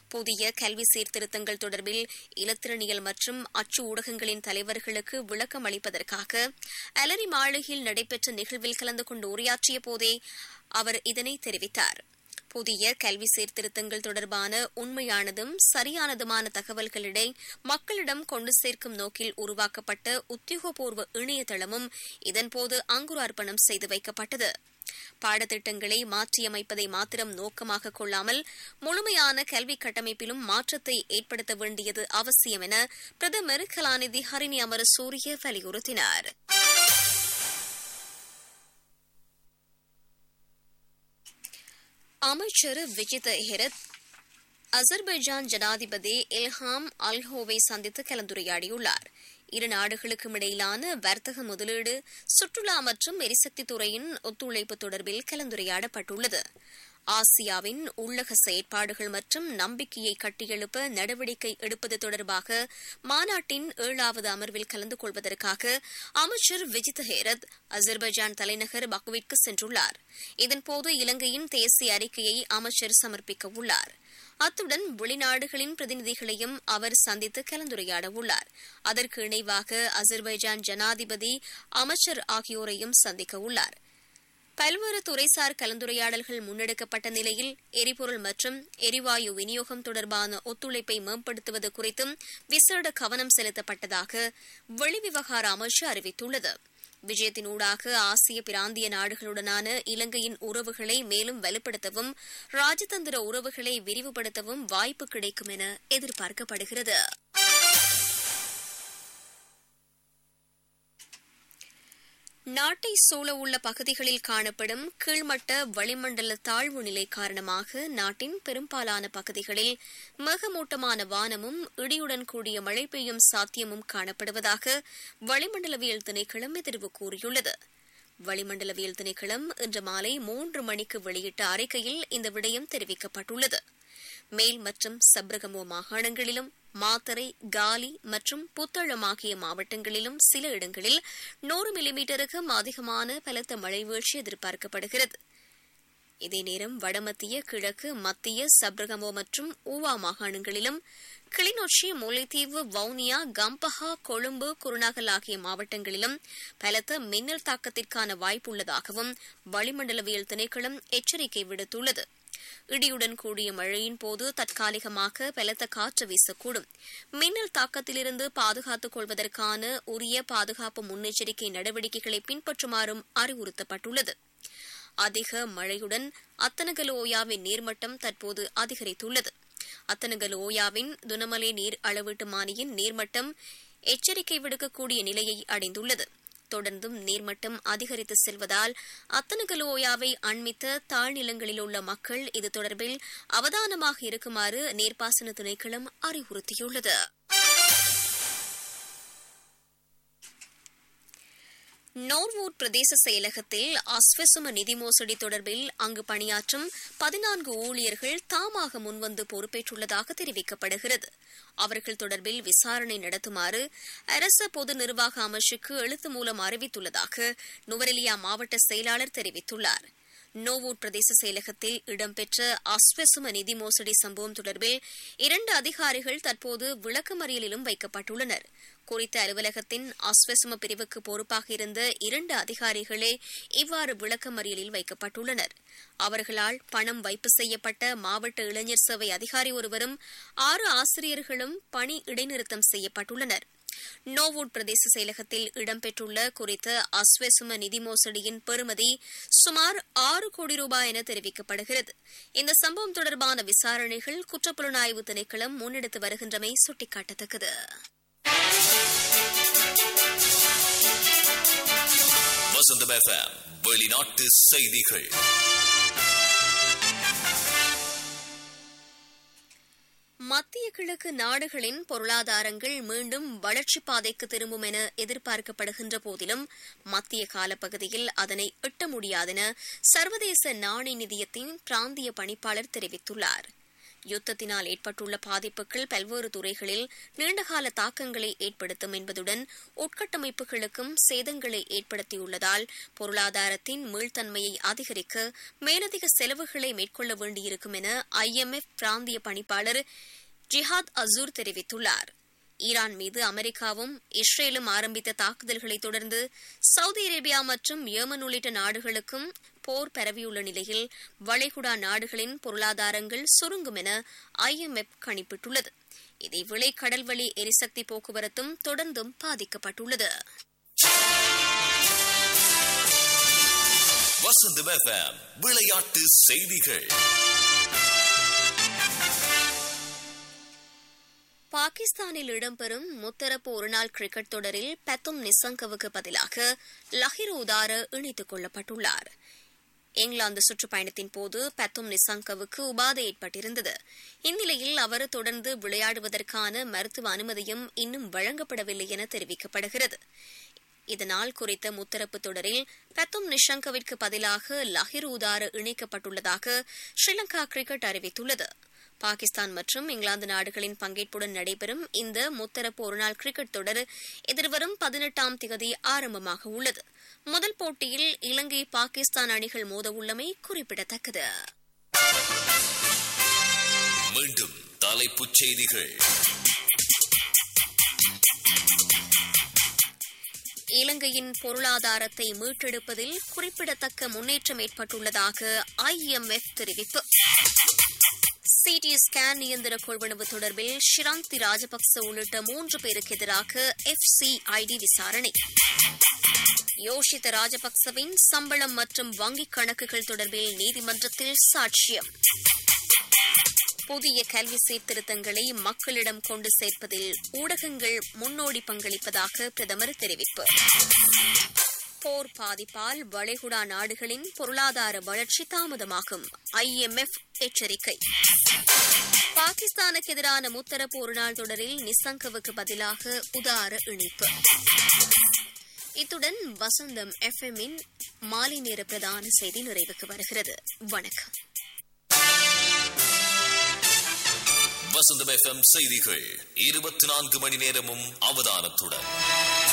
புதிய கல்வி சீர்திருத்தங்கள் தொடர்பில் இலத்திரனியல் மற்றும் அச்சு ஊடகங்களின் தலைவர்களுக்கு விளக்கம் அளிப்பதற்காக அலரி மாளிகையில் நடைபெற்ற நிகழ்வில் கலந்து கொண்டு உரையாற்றிய போதே அவர் இதனை தெரிவித்தார் புதிய கல்வி சீர்திருத்தங்கள் தொடர்பான உண்மையானதும் சரியானதுமான தகவல்களிடை மக்களிடம் கொண்டு சேர்க்கும் நோக்கில் உருவாக்கப்பட்ட உத்தியோகபூர்வ இணையதளமும் இதன்போது அங்குரார்ப்பணம் செய்து வைக்கப்பட்டது பாடத்திட்டங்களை மாற்றியமைப்பதை மாத்திரம் நோக்கமாக கொள்ளாமல் முழுமையான கல்வி கட்டமைப்பிலும் மாற்றத்தை ஏற்படுத்த வேண்டியது அவசியம் என பிரதமர் கலாநிதி ஹரிணி அமரசூரிய வலியுறுத்தினார் அமைச்சர் விஜித் ஹெரத் அசர்பைஜான் ஜனாதிபதி இல்ஹாம் அல்ஹோவை சந்தித்து கலந்துரையாடியுள்ளார் இரு நாடுகளுக்கும் இடையிலான வர்த்தக முதலீடு சுற்றுலா மற்றும் எரிசக்தி துறையின் ஒத்துழைப்பு தொடர்பில் கலந்துரையாடப்பட்டுள்ளது ஆசியாவின் உள்ளக செயற்பாடுகள் மற்றும் நம்பிக்கையை கட்டியெழுப்ப நடவடிக்கை எடுப்பது தொடர்பாக மாநாட்டின் ஏழாவது அமர்வில் கலந்து கொள்வதற்காக அமைச்சர் விஜித் ஹேரத் அசர்பைஜான் தலைநகர் பக்குவிற்கு சென்றுள்ளார் இதன்போது இலங்கையின் தேசிய அறிக்கையை அமைச்சர் சமர்ப்பிக்க உள்ளார் அத்துடன் வெளிநாடுகளின் பிரதிநிதிகளையும் அவர் சந்தித்து கலந்துரையாட உள்ளார் அதற்கு இணைவாக அசர்பைஜான் ஜனாதிபதி அமைச்சர் ஆகியோரையும் சந்திக்க உள்ளார் பல்வேறு துறைசார் கலந்துரையாடல்கள் முன்னெடுக்கப்பட்ட நிலையில் எரிபொருள் மற்றும் எரிவாயு விநியோகம் தொடர்பான ஒத்துழைப்பை மேம்படுத்துவது குறித்தும் விசேட கவனம் செலுத்தப்பட்டதாக வெளிவிவகார அமைச்சு அறிவித்துள்ளது விஜயத்தினூடாக ஆசிய பிராந்திய நாடுகளுடனான இலங்கையின் உறவுகளை மேலும் வலுப்படுத்தவும் ராஜதந்திர உறவுகளை விரிவுபடுத்தவும் வாய்ப்பு கிடைக்கும் என எதிர்பார்க்கப்படுகிறது நாட்டை சூழவுள்ள பகுதிகளில் காணப்படும் கீழ்மட்ட வளிமண்டல தாழ்வு நிலை காரணமாக நாட்டின் பெரும்பாலான பகுதிகளில் மேகமூட்டமான வானமும் இடியுடன் கூடிய மழை பெய்யும் சாத்தியமும் காணப்படுவதாக வளிமண்டலவியல் திணைக்களம் எதிர்வு கூறியுள்ளது வளிமண்டலவியல் திணைக்களம் இன்று மாலை மூன்று மணிக்கு வெளியிட்ட அறிக்கையில் இந்த விடயம் தெரிவிக்கப்பட்டுள்ளது மேல் மற்றும் சப்ரகமோ மாகாணங்களிலும் மாத்தரை காலி மற்றும் புத்தளம் ஆகிய மாவட்டங்களிலும் சில இடங்களில் நூறு மில்லிமீட்டருக்கும் அதிகமான பலத்த மழை வீழ்ச்சி எதிர்பார்க்கப்படுகிறது இதே நேரம் வடமத்திய கிழக்கு மத்திய சப்ரகமோ மற்றும் ஊவா மாகாணங்களிலும் கிளிநொச்சி முல்லைத்தீவு வவுனியா கம்பஹா கொழும்பு குருநாகல் ஆகிய மாவட்டங்களிலும் பலத்த மின்னல் தாக்கத்திற்கான வாய்ப்புள்ளதாகவும் வளிமண்டலவியல் திணைக்களம் எச்சரிக்கை விடுத்துள்ளது இடியுடன் கூடிய மழையின் போது தற்காலிகமாக பலத்த காற்று வீசக்கூடும் மின்னல் தாக்கத்திலிருந்து பாதுகாத்துக் கொள்வதற்கான உரிய பாதுகாப்பு முன்னெச்சரிக்கை நடவடிக்கைகளை பின்பற்றுமாறும் அறிவுறுத்தப்பட்டுள்ளது அதிக மழையுடன் அத்தனகல் ஓயாவின் நீர்மட்டம் தற்போது அதிகரித்துள்ளது அத்தனகல் ஓயாவின் துனமலை நீர் அளவீட்டு மானியின் நீர்மட்டம் எச்சரிக்கை விடுக்கக்கூடிய நிலையை அடைந்துள்ளது தொடர்ந்தும் நீர்மட்டம் அதிகரித்து செல்வதால் அத்தனகல் ஓயாவை அண்மித்த தாழ்நிலங்களில் உள்ள மக்கள் இது தொடர்பில் அவதானமாக இருக்குமாறு நீர்ப்பாசன திணைக்களம் அறிவுறுத்தியுள்ளது நோர்வூட் பிரதேச செயலகத்தில் அஸ்வசும நிதி மோசடி தொடர்பில் அங்கு பணியாற்றும் பதினான்கு ஊழியர்கள் தாமாக முன்வந்து பொறுப்பேற்றுள்ளதாக தெரிவிக்கப்படுகிறது அவர்கள் தொடர்பில் விசாரணை நடத்துமாறு அரச பொது நிர்வாக அமைச்சுக்கு எழுத்து மூலம் அறிவித்துள்ளதாக நுவரெலியா மாவட்ட செயலாளர் தெரிவித்துள்ளார் நோவூட் பிரதேச செயலகத்தில் இடம்பெற்ற அஸ்வசும நிதி மோசடி சம்பவம் தொடர்பில் இரண்டு அதிகாரிகள் தற்போது விளக்கமறியலிலும் வைக்கப்பட்டுள்ளனர் குறித்த அலுவலகத்தின் அஸ்வசும பிரிவுக்கு பொறுப்பாக இருந்த இரண்டு அதிகாரிகளே இவ்வாறு விளக்கமறியலில் வைக்கப்பட்டுள்ளனர் அவர்களால் பணம் வைப்பு செய்யப்பட்ட மாவட்ட இளைஞர் சேவை அதிகாரி ஒருவரும் ஆறு ஆசிரியர்களும் பணி இடைநிறுத்தம் செய்யப்பட்டுள்ளனர் நோவூட் பிரதேச செயலகத்தில் இடம்பெற்றுள்ள குறித்த அஸ்வசும நிதி மோசடியின் பெறுமதி சுமார் ஆறு கோடி ரூபாய் என தெரிவிக்கப்படுகிறது இந்த சம்பவம் தொடர்பான விசாரணைகள் குற்றப்புலனாய்வு திணைக்களம் முன்னெடுத்து வருகின்றமை சுட்டிக்காட்டத்தக்கது வசந்தம் எஃப்எம் வெளிநாட்டு செய்திகள் மத்திய கிழக்கு நாடுகளின் பொருளாதாரங்கள் மீண்டும் வளர்ச்சிப் பாதைக்கு திரும்பும் என எதிர்பார்க்கப்படுகின்ற போதிலும் மத்திய காலப்பகுதியில் அதனை எட்ட முடியாதென சர்வதேச நாணய நிதியத்தின் பிராந்திய பணிப்பாளர் தெரிவித்துள்ளார் யுத்தத்தினால் ஏற்பட்டுள்ள பாதிப்புகள் பல்வேறு துறைகளில் நீண்டகால தாக்கங்களை ஏற்படுத்தும் என்பதுடன் உட்கட்டமைப்புகளுக்கும் சேதங்களை ஏற்படுத்தியுள்ளதால் பொருளாதாரத்தின் மீள்தன்மையை அதிகரிக்க மேலதிக செலவுகளை மேற்கொள்ள வேண்டியிருக்கும் என ஐஎம்எஃப் பிராந்திய பணிப்பாளர் ஜிஹாத் அசூர் தெரிவித்துள்ளார் ஈரான் மீது அமெரிக்காவும் இஸ்ரேலும் ஆரம்பித்த தாக்குதல்களை தொடர்ந்து சவுதி அரேபியா மற்றும் ஏமன் உள்ளிட்ட நாடுகளுக்கும் போர் பரவியுள்ள நிலையில் வளைகுடா நாடுகளின் பொருளாதாரங்கள் சுருங்கும் என ஐஎம்எஃப் கணிப்பிட்டுள்ளது இதேவேளை கடல்வழி எரிசக்தி போக்குவரத்தும் தொடர்ந்தும் பாதிக்கப்பட்டுள்ளது வசந்தம் எஃப்எம் விளையாட்டு செய்திகள் பாகிஸ்தானில் இடம்பெறும் முத்தரப்பு ஒருநாள் கிரிக்கெட் தொடரில் பெத்தும் நிசங்கவுக்கு பதிலாக லஹிர் உதார இணைத்துக் கொள்ளப்பட்டுள்ளார் இங்கிலாந்து சுற்றுப்பயணத்தின் போது பெத்தும் நிசங்கவுக்கு உபாதை ஏற்பட்டிருந்தது இந்நிலையில் அவர் தொடர்ந்து விளையாடுவதற்கான மருத்துவ அனுமதியும் இன்னும் வழங்கப்படவில்லை என தெரிவிக்கப்படுகிறது இதனால் குறித்த முத்தரப்பு தொடரில் பெத்தும் நிஷங்கவிற்கு பதிலாக லஹிர் உதார இணைக்கப்பட்டுள்ளதாக ஸ்ரீலங்கா கிரிக்கெட் அறிவித்துள்ளது பாகிஸ்தான் மற்றும் இங்கிலாந்து நாடுகளின் பங்கேற்புடன் நடைபெறும் இந்த முத்தரப்பு ஒருநாள் கிரிக்கெட் தொடர் எதிர்வரும் பதினெட்டாம் திகதி ஆரம்பமாக உள்ளது முதல் போட்டியில் இலங்கை பாகிஸ்தான் அணிகள் மோத உள்ளமை குறிப்பிடத்தக்கது மீண்டும் தலைப்புச் செய்திகள் இலங்கையின் பொருளாதாரத்தை மீட்டெடுப்பதில் குறிப்பிடத்தக்க முன்னேற்றம் ஏற்பட்டுள்ளதாக ஐஎம்எஃப் தெரிவிப்பு சிடி ஸ்கேன் இயந்திர கொள்வனவு தொடர்பில் ஷிராந்தி ராஜபக்ச உள்ளிட்ட மூன்று பேருக்கு எதிராக எஃப்சிஐடி விசாரணை யோஷித ராஜபக்சவின் சம்பளம் மற்றும் வங்கிக் கணக்குகள் தொடர்பில் நீதிமன்றத்தில் சாட்சியம் புதிய கல்வி சீர்திருத்தங்களை மக்களிடம் கொண்டு சேர்ப்பதில் ஊடகங்கள் முன்னோடி பங்களிப்பதாக பிரதமர் தெரிவிப்பு போர் பாதிப்பால் வளைகுடா நாடுகளின் பொருளாதார வளர்ச்சி தாமதமாகும் ஐஎம்எஃப் எச்சரிக்கை பாகிஸ்தானுக்கு எதிரான முத்தரப்பு ஒருநாள் தொடரில் நிசங்கவுக்கு பதிலாக உதார இணைப்பு இத்துடன் வசந்தம் எஃப்எம்மின் மாலை நேர பிரதான செய்தி நிறைவுக்கு வருகிறது வணக்கம் வசந்தம் எஃப்எம் செய்திகள் இருபத்தி நான்கு மணி நேரமும் அவதானத்துடன்